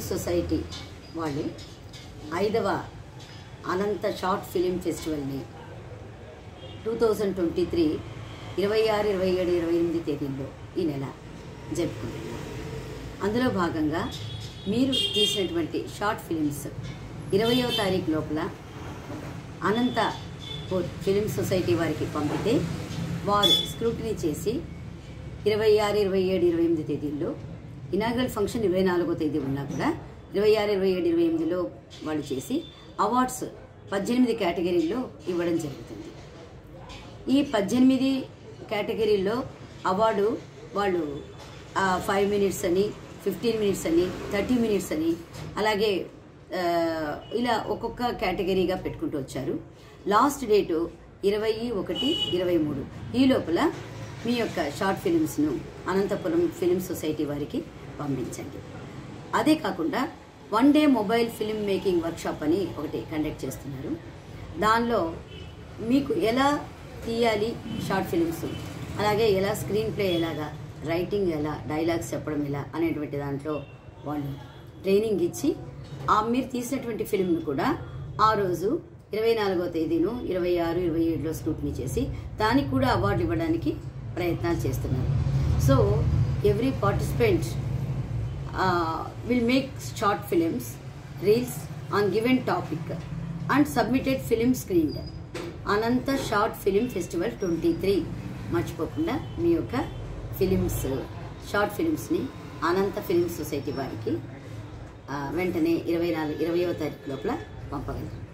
Society వాళ్ళు ఐదవ Anantha short film ఫెస్టివల్ని టూ థౌజండ్ ట్వంటీ త్రీ ఇరవై ఆరు ఇరవై ఏడు ఇరవై ఎనిమిది తేదీల్లో ఈ నెల జరుపుకుంటున్నారు అందులో భాగంగా మీరు తీసినటువంటి షార్ట్ ఫిలిమ్స్ ఇరవయో తారీఖు లోపల అనంత ఫిలిం సొసైటీ వారికి పంపితే వారు స్క్రూటినీ చేసి ఇరవై ఆరు ఇరవై ఏడు ఇరవై ఎనిమిది తేదీల్లో ఇనాగరల్ ఫంక్షన్ ఇరవై నాలుగో తేదీ ఉన్నా కూడా ఇరవై ఆరు ఇరవై ఏడు ఇరవై ఎనిమిదిలో వాళ్ళు చేసి అవార్డ్స్ పద్దెనిమిది కేటగిరీల్లో ఇవ్వడం జరుగుతుంది ఈ పద్దెనిమిది కేటగిరీల్లో అవార్డు వాళ్ళు ఫైవ్ మినిట్స్ అని ఫిఫ్టీన్ మినిట్స్ అని థర్టీ మినిట్స్ అని అలాగే ఆ, ఇలా ఒక్కొక్క కేటగిరీగా పెట్టుకుంటూ వచ్చారు లాస్ట్ డేటు ఇరవై ఒకటి ఇరవై మూడు ఈ లోపల మీ యొక్క షార్ట్ ఫిలిమ్స్ను అనంతపురం ఫిలిం సొసైటీ వారికి పంపించండి అదే కాకుండా one day mobile film making workshop అని ఒకటి కండక్ట్ చేస్తున్నారు దానిలో మీకు ఎలా తీయాలి షార్ట్ ఫిలిమ్స్ అలాగే ఎలా స్క్రీన్ ప్లే ఎలాగా రైటింగ్ ఎలా డైలాగ్స్ చెప్పడం ఎలా అనేటువంటి దాంట్లో వాళ్ళు ట్రైనింగ్ ఇచ్చి ఆ మీరు తీసినటువంటి ఫిల్మ్ను కూడా ఆ రోజు ఇరవై నాలుగో తేదీను ఇరవై ఆరు ఇరవై ఏడులో స్క్రూట్నీ చేసి దానికి కూడా అవార్డు ఇవ్వడానికి ప్రయత్నాలు చేస్తున్నారు so every participant will make short films, reels on given topic and submitted film screened. Anantha short film festival twenty three మర్చిపోకుండా మీ యొక్క ఫిలిమ్స్ షార్ట్ ఫిలిమ్స్ని అనంత ఫిలిం సొసైటీ వారికి ఆ, వెంటనే ఇరవై నాలుగు ఇరవయో తారీఖు లోపల పంపగలరు